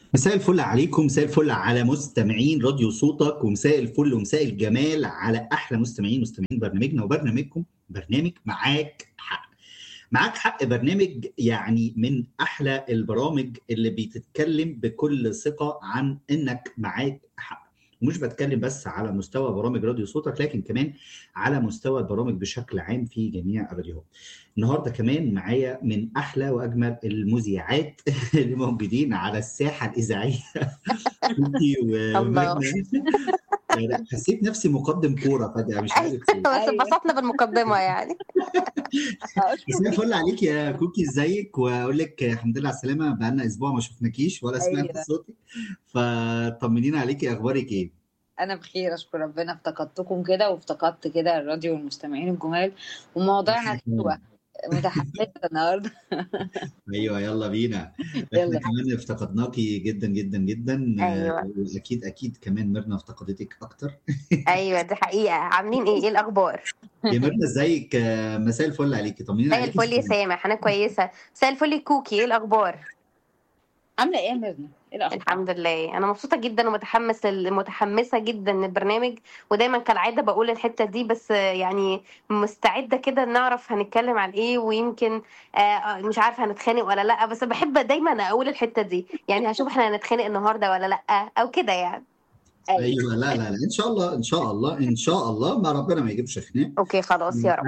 مساء الفل عليكم مساء الفل على مستمعين راديو صوتك ومساء الفل ومساء الجمال على احلى مستمعين مستمعين برنامجنا وبرنامجكم برنامج معاك حق معاك حق برنامج يعني من احلى البرامج اللي بتتكلم بكل ثقه عن انك معاك حق ومش بتكلم بس على مستوى برامج راديو صوتك لكن كمان على مستوى البرامج بشكل عام في جميع الراديوهات. النهارده كمان معايا من احلى واجمل المذيعات اللي موجودين على الساحه الاذاعيه كوكي الله. ومجنى حسيت نفسي مقدم كوره فجاه مش عارف ليه. بس أيوة. اتبسطنا بالمقدمة يعني مساء الفل عليك يا كوكي ازيك واقول لك الحمد لله على السلامه بقالنا اسبوع ما شفناكيش ولا سمعت أيوة. صوتك فطمنينا عليكي اخبارك ايه؟ انا بخير اشكر ربنا افتقدتكم كده وافتقدت كده الراديو والمستمعين الجمال وموضوعنا حلوة متحمسه النهارده ايوه يلا بينا احنا يلا. كمان افتقدناكي جدا جدا جدا أيوة. آه، واكيد اكيد كمان ميرنا افتقدتك اكتر ايوه دي حقيقة عاملين ايه ايه الاخبار يا ميرنا ازيك آه، مساء الفل عليكي طمنينا مساء عليكي الفل يا سامح انا كويسة مساء الفل يا كوكي ايه الاخبار عامله ايه يا ميرنا؟ ايه الاخبار؟ الحمد لله انا مبسوطة جدا ومتحمس متحمسة جدا للبرنامج ودايما كالعادة بقول الحتة دي بس يعني مستعدة كده نعرف هنتكلم عن ايه ويمكن آه، مش عارفة هنتخانق ولا لا بس بحب دايما اقول الحتة دي يعني هشوف احنا هنتخانق النهاردة ولا لا او كده يعني ايوه لا لا لا ان شاء الله ان شاء الله ان شاء الله ما ربنا ما يجيبش خناق اوكي خلاص يا رب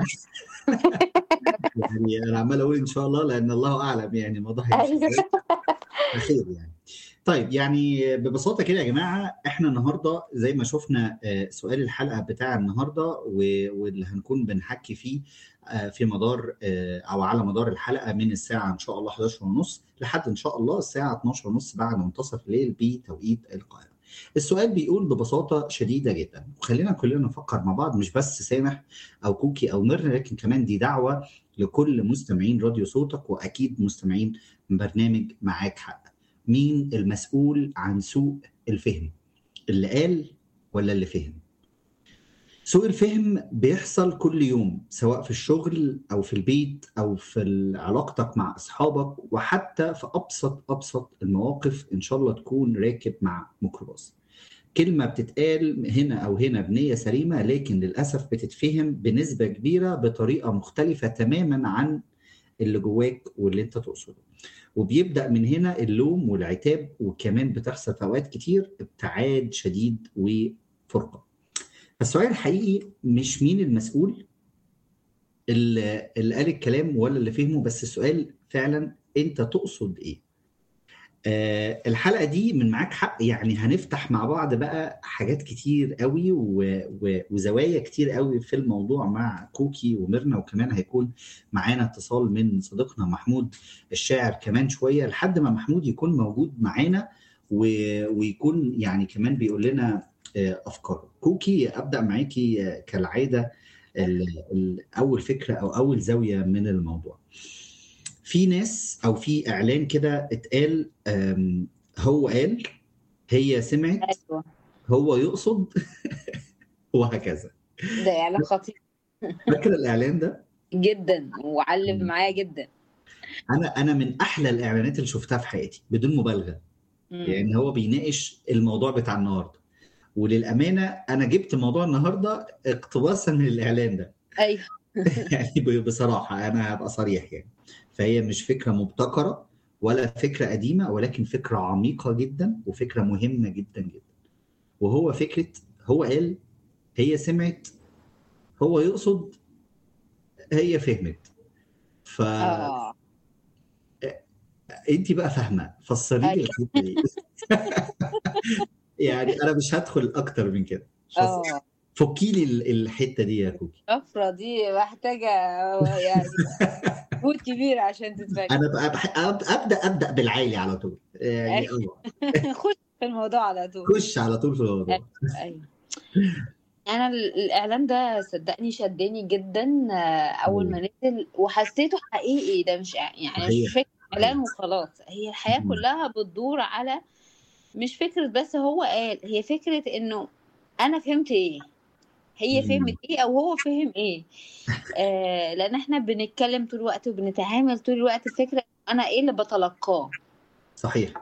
يعني انا عمال اقول ان شاء الله لان الله اعلم يعني الموضوع هيمشي أيوة. ازاي خير يعني طيب يعني ببساطه كده يا جماعه احنا النهارده زي ما شفنا آه، سؤال الحلقه بتاع النهارده و- واللي هنكون بنحكي فيه آه، في مدار آه، او على مدار الحلقه من الساعه ان شاء الله 11 ونص لحد ان شاء الله الساعه 12 ونص بعد منتصف الليل بتوقيت القاهره. السؤال بيقول ببساطه شديده جدا وخلينا كلنا نفكر مع بعض مش بس سامح او كوكي او ميرنا لكن كمان دي دعوه لكل مستمعين راديو صوتك واكيد مستمعين برنامج معاك حق. مين المسؤول عن سوء الفهم اللي قال ولا اللي فهم سوء الفهم بيحصل كل يوم سواء في الشغل او في البيت او في علاقتك مع اصحابك وحتى في ابسط ابسط المواقف ان شاء الله تكون راكب مع ميكروباص كلمه بتتقال هنا او هنا بنيه سليمه لكن للاسف بتتفهم بنسبه كبيره بطريقه مختلفه تماما عن اللي جواك واللي انت تقصده وبيبدا من هنا اللوم والعتاب وكمان بتحصل في اوقات كتير ابتعاد شديد وفرقه السؤال الحقيقي مش مين المسؤول اللي, اللي قال الكلام ولا اللي فهمه بس السؤال فعلا انت تقصد ايه آه الحلقه دي من معاك حق يعني هنفتح مع بعض بقى حاجات كتير قوي و... و... وزوايا كتير قوي في الموضوع مع كوكي وميرنا وكمان هيكون معانا اتصال من صديقنا محمود الشاعر كمان شويه لحد ما محمود يكون موجود معانا و... ويكون يعني كمان بيقول لنا آه، افكاره كوكي ابدا معاكي آه، كالعاده ال... ال... اول فكره او اول زاويه من الموضوع في ناس او في اعلان كده اتقال آم، هو قال هي سمعت ايوه هو يقصد وهكذا ده اعلان خطير فاكر الاعلان ده جدا وعلم مم. معايا جدا انا انا من احلى الاعلانات اللي شفتها في حياتي بدون مبالغه مم. يعني هو بيناقش الموضوع بتاع النهارده وللامانه انا جبت موضوع النهارده اقتباسا من الاعلان ده ايوه يعني ب- بصراحه انا هبقى صريح يعني فهي مش فكره مبتكره ولا فكره قديمه ولكن فكره عميقه جدا وفكره مهمه جدا جدا وهو فكره هو قال هي سمعت هو يقصد هي فهمت ف اه انت بقى فاهمه فسري لي أيوة. الحته دي يعني انا مش هدخل اكتر من كده مش هس- اه فكي لي ال- الحته دي يا كوكي الشفره دي محتاجه يعني مجهود كبير عشان تتفهم انا بقى بح... أب- ابدا ابدا بالعالي على طول يعني اه خش في الموضوع على طول خش على طول في الموضوع ايوه انا ال- الاعلان ده صدقني شدني جدا آه، اول ما نزل وحسيته حقيقي ده مش يعني صحيح. مش فكره اعلان وخلاص هي الحياه مم. كلها بتدور على مش فكره بس هو قال هي فكره انه انا فهمت ايه هي مم. فهمت ايه او هو فهم ايه آه لان احنا بنتكلم طول الوقت وبنتعامل طول الوقت فكره انا ايه اللي بتلقاه صحيح بس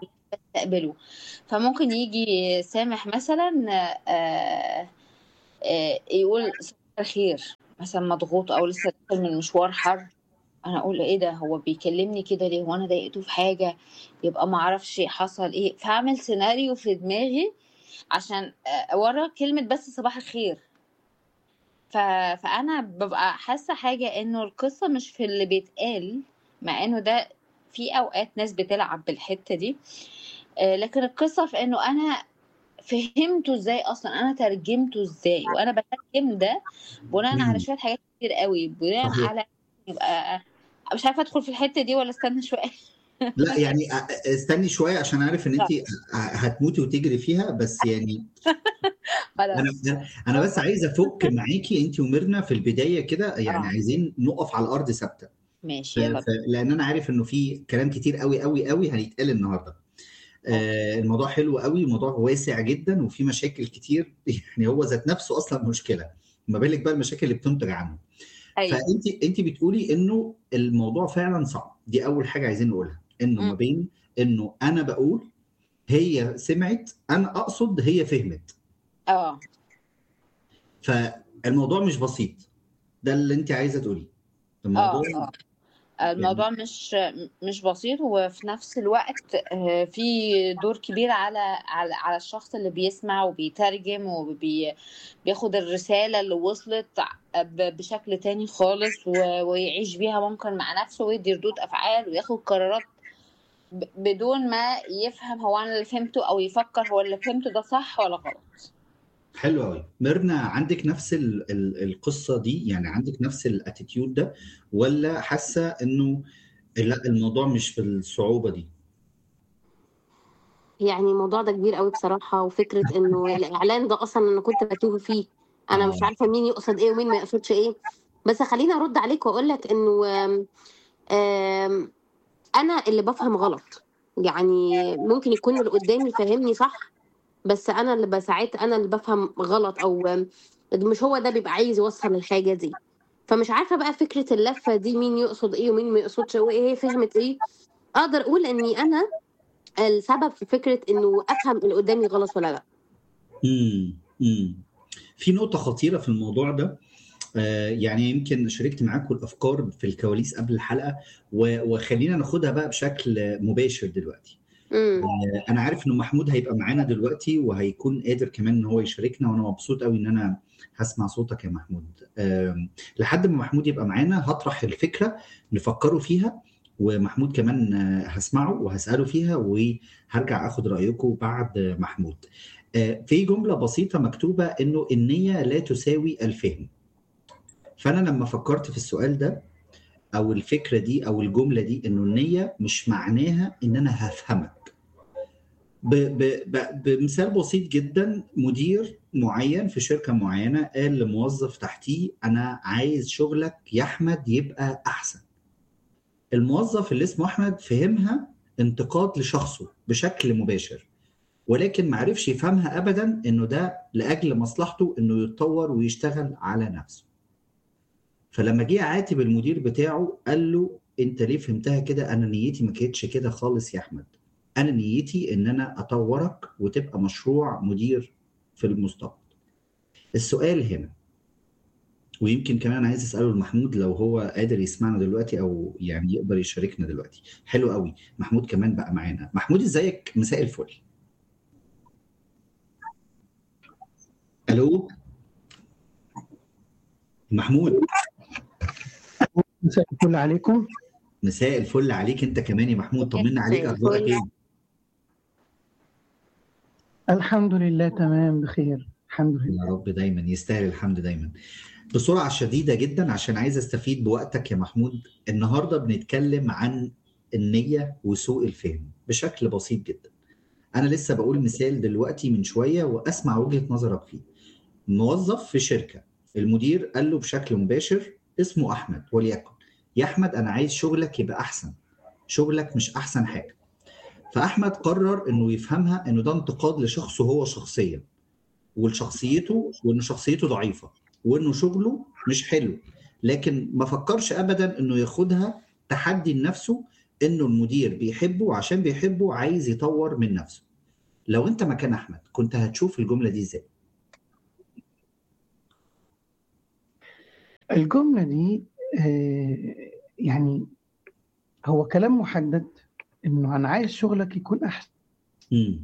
استقبله فممكن يجي سامح مثلا آه، آه، يقول صباح الخير مثلا مضغوط او لسه داخل من مشوار حر انا اقول ايه ده هو بيكلمني كده ليه وانا ضايقته في حاجه يبقى ما اعرفش حصل ايه فاعمل سيناريو في دماغي عشان آه، ورا كلمه بس صباح الخير ف... فانا ببقى حاسه حاجه انه القصه مش في اللي بيتقال مع انه ده في اوقات ناس بتلعب بالحته دي آه، لكن القصه في انه انا فهمته ازاي اصلا انا ترجمته ازاي وانا بترجم ده بناء على مم. شويه حاجات كتير قوي بناء صحيح على يبقى مش عارفه ادخل في الحته دي ولا استنى شويه لا يعني أ- استني شويه عشان عارف ان انت طب هتموتي وتجري فيها بس يعني انا خلاص انا بس عايز افك معاكي انت وميرنا في البدايه كده يعني اه عايزين نقف على الارض ثابته ف... ماشي يلا ف... لان انا عارف انه في كلام كتير قوي قوي قوي هيتقال النهارده اوكي آه، الموضوع حلو قوي الموضوع واسع جدا وفي مشاكل كتير يعني هو ذات نفسه اصلا مشكله ما بالك بقى المشاكل اللي بتنتج عنه ايوه فانت انت بتقولي انه الموضوع فعلا صعب دي اول حاجه عايزين نقولها انه ما مم. بين انه انا بقول هي سمعت انا اقصد هي فهمت اه فالموضوع مش بسيط ده اللي انت عايزه تقوليه اه الموضوع اه يعني الموضوع مش مش بسيط وفي نفس الوقت آه، في دور كبير على على على الشخص اللي بيسمع وبيترجم وبياخد الرسالة اللي وصلت ب- بشكل تاني خالص و- ويعيش بيها ممكن مع نفسه ويدي ردود أفعال وياخد قرارات ب- بدون ما يفهم هو أنا اللي فهمته أو يفكر هو اللي فهمته ده صح ولا غلط حلو قوي ميرنا عندك نفس ال ال القصه دي يعني عندك نفس الاتيتيود ده ولا حاسه انه لا الموضوع مش بالصعوبه دي يعني الموضوع ده كبير قوي بصراحة وفكرة انه الاعلان ده اصلا انا كنت بتوه فيه انا مش اه عارفة مين يقصد ايه ومين ما يقصدش ايه بس خليني ارد عليك واقول لك انه آم، آم، انا اللي بفهم غلط يعني ممكن يكون اللي قدامي فاهمني صح بس انا اللي بساعات انا اللي بفهم غلط او آم، مش هو ده بيبقى عايز يوصل الحاجة دي فمش عارفة بقى فكرة اللفة دي مين يقصد ايه ومين ما يقصدش وايه هي فهمت ايه اقدر اقول اني انا السبب في فكرة انه افهم اللي قدامي غلط ولا لا امم امم في نقطه خطيره في الموضوع ده آه، يعني يمكن شاركت معاكم الافكار في الكواليس قبل الحلقه و- وخلينا ناخدها بقى بشكل مباشر دلوقتي امم آه، انا عارف انه محمود هيبقى معانا دلوقتي وهيكون قادر كمان ان هو يشاركنا وانا مبسوط قوي ان انا هسمع صوتك يا محمود آم، لحد ما محمود يبقى معانا هطرح الفكره نفكروا فيها ومحمود كمان آه، هسمعه وهساله فيها وهرجع اخد رايكم بعد محمود آه، في جمله بسيطه مكتوبه انه النيه لا تساوي الفهم فانا لما فكرت في السؤال ده او الفكره دي او الجمله دي انه النيه مش معناها ان انا هفهمك ب ب ب بمثال بسيط جدا مدير معين في شركه معينه قال لموظف تحتيه انا عايز شغلك يا احمد يبقى احسن الموظف اللي اسمه احمد فهمها انتقاد لشخصه بشكل مباشر ولكن ما عرفش يفهمها ابدا انه ده لاجل مصلحته انه يتطور ويشتغل على نفسه فلما جه عاتب المدير بتاعه قال له انت ليه فهمتها كده انا نيتي ما كانتش كده خالص يا احمد انا نيتي ان انا اطورك وتبقى مشروع مدير في المستقبل السؤال هنا ويمكن كمان عايز اساله لمحمود لو هو قادر يسمعنا دلوقتي او يعني يقدر يشاركنا دلوقتي حلو قوي محمود كمان بقى معانا محمود ازيك مساء الفل الو محمود مساء الفل عليكم مساء الفل عليك انت كمان يا محمود طمنا عليك مساء اخبارك الفل. ايه الحمد لله تمام بخير الحمد لله يا رب دايما يستاهل الحمد دايما بسرعة شديدة جدا عشان عايز استفيد بوقتك يا محمود النهاردة بنتكلم عن النية وسوء الفهم بشكل بسيط جدا أنا لسه بقول مثال دلوقتي من شوية وأسمع وجهة نظرك فيه موظف في شركة المدير قال له بشكل مباشر اسمه أحمد وليكن يا أحمد أنا عايز شغلك يبقى أحسن شغلك مش أحسن حاجة فأحمد قرر إنه يفهمها إنه ده انتقاد لشخصه هو شخصيا ولشخصيته وإنه شخصيته ضعيفة وإنه شغله مش حلو لكن ما فكرش أبدا إنه ياخدها تحدي لنفسه انه المدير بيحبه وعشان بيحبه عايز يطور من نفسه لو انت مكان احمد كنت هتشوف الجمله دي ازاي الجملة دي آه، يعني هو كلام محدد انه انا عايز شغلك يكون احسن امم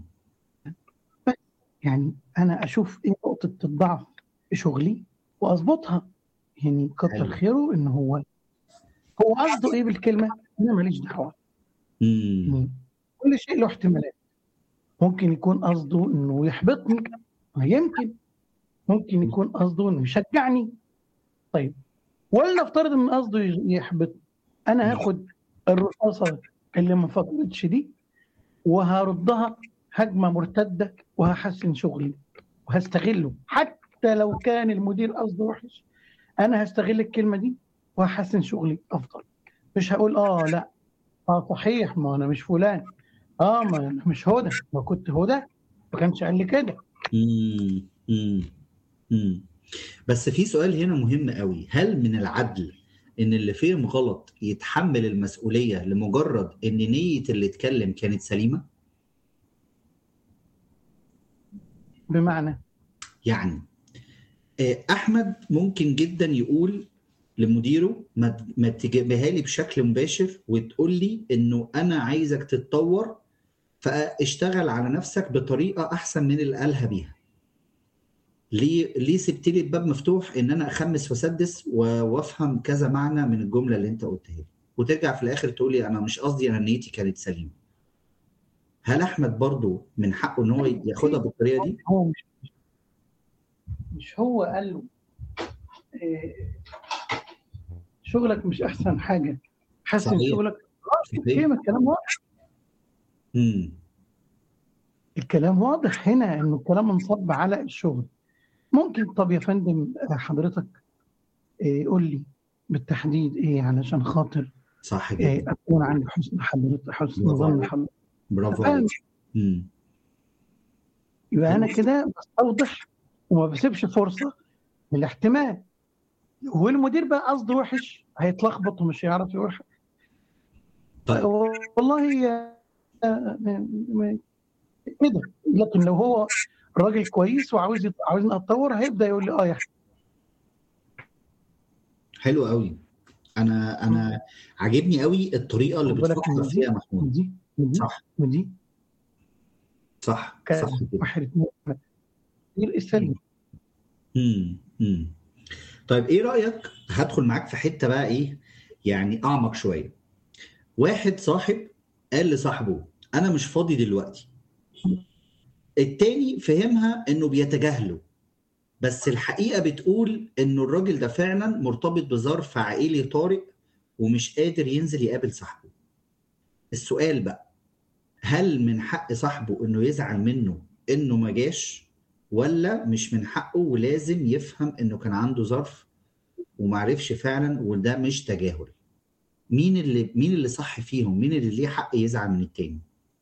يعني انا اشوف ايه نقطة الضعف في شغلي واظبطها يعني كتر حلو. خيره ان هو هو قصده ايه بالكلمة انا ماليش دعوة امم يعني كل شيء له احتمالات ممكن يكون قصده انه يحبطني يمكن ممكن يكون قصده انه يشجعني طيب ولا افترض ان قصده يحبطني انا هاخد الرصاصه اللي ما فكرتش دي وهردها هجمه مرتده وهحسن شغلي وهستغله حتى لو كان المدير قصده وحش انا هستغل الكلمه دي وهحسن شغلي افضل مش هقول اه لا اه صحيح ما انا مش فلان اه ما انا مش هدى ما كنت هدى ما كانش قال لي كده امم امم امم بس في سؤال هنا مهم قوي هل من العدل ان اللي فهم غلط يتحمل المسؤوليه لمجرد ان نيه اللي اتكلم كانت سليمه بمعنى يعني آه، احمد ممكن جدا يقول لمديره ما ما تجيبها لي بشكل مباشر وتقول لي انه انا عايزك تتطور فاشتغل على نفسك بطريقه احسن من اللي قالها بيها ليه ليه سبت لي الباب مفتوح ان انا اخمس واسدس و- وافهم كذا معنى من الجمله اللي انت قلتها لي وترجع في الاخر تقول لي انا مش قصدي انا نيتي كانت سليمه هل احمد برضو من حقه ان هو ياخدها بالطريقه دي هو مش مش هو قال له آه، شغلك مش احسن حاجه حسن صحيح. شغلك صحيح. اوكي ما الكلام واضح امم الكلام واضح هنا انه الكلام منصب على الشغل ممكن طب يا فندم آه، حضرتك آه، قول لي بالتحديد ايه علشان خاطر صح آه، جدا اكون عند حسن حضرتك حسن برافو ظن عليك. حضرتك برافو فاهم. عليك امم يبقى انا كده بستوضح وما بسيبش فرصه للاحتمال والمدير بقى قصده وحش هيتلخبط ومش هيعرف يقول حاجة. طيب والله آه، آه، آه، كده لكن لو هو راجل كويس وعاوز يت- عاوزني اتطور هيبدا يقول لي اه يا حلو قوي انا انا عاجبني قوي الطريقه اللي خد بالك بتفكر من دي فيها محمود ودي ودي صح ودي صح كان صح كده واحد اتنين تلاته. غير السلبي امم امم طيب ايه رايك هدخل معاك في حته بقى ايه يعني اعمق شويه واحد صاحب قال لصاحبه انا مش فاضي دلوقتي التاني فهمها انه بيتجاهله بس الحقيقه بتقول انه الراجل ده فعلا مرتبط بظرف عائلي طارئ ومش قادر ينزل يقابل صاحبه السؤال بقى هل من حق صاحبه انه يزعل منه انه ما جاش ولا مش من حقه ولازم يفهم انه كان عنده ظرف ومعرفش فعلا وده مش تجاهل مين اللي مين اللي صح فيهم مين اللي ليه حق يزعل من التاني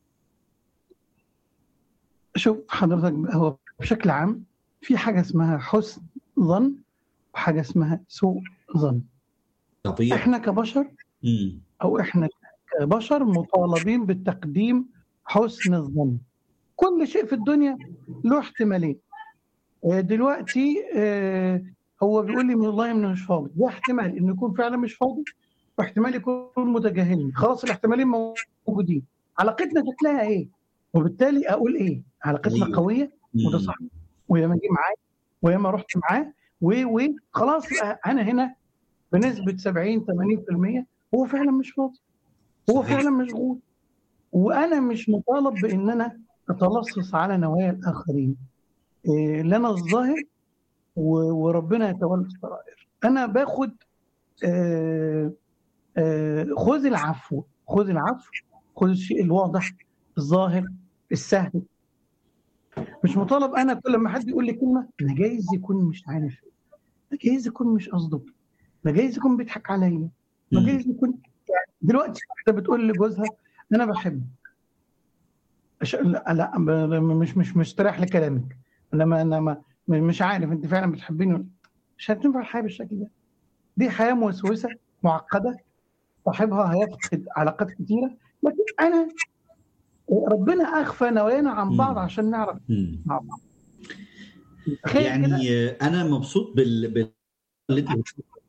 شوف حضرتك بقى هو بشكل عام في حاجه اسمها حسن ظن وحاجه اسمها سوء ظن طبيعي احنا كبشر امم او احنا كبشر مطالبين بتقديم حسن الظن كل شيء في الدنيا له احتمالين آه، دلوقتي آه، هو بيقول لي والله انه مش فاضي ده احتمال انه يكون فعلا مش فاضي واحتمال يكون متجاهلني خلاص الاحتمالين موجودين علاقتنا شكلها ايه وبالتالي اقول ايه علاقتنا أيوة. قويه وده صح وياما جه معاه وياما رحت معاه و و خلاص بقى انا هنا بنسبه 70 80% هو فعلا مش فاضي هو صحيح. فعلا مشغول وانا مش مطالب بان انا اتلصص على نوايا الاخرين إيه لنا الظاهر و- وربنا يتولى السرائر انا باخد آه، آه، خذ العفو خذ العفو خذ الشيء الواضح الظاهر السهل مش مطالب انا كل ما حد يقول لي كلمه انا جايز يكون مش عارف انا جايز يكون مش قصده انا جايز يكون بيضحك عليا ما مم. جايز يكون يعني دلوقتي واحده بتقول لجوزها انا بحبك أش... لا, لا ب... مش مش مستريح لكلامك انا ما انا ما مش عارف انت فعلا بتحبيني ولا- مش هتنفع الحياه بالشكل ده دي حياه موسوسه معقده صاحبها هيفقد علاقات كتيره لكن انا ربنا اخفى نوايانا عن بعض مم. عشان نعرف مم. مع بعض تخيل كده يعني آه، انا مبسوط بال, بال... اللي انت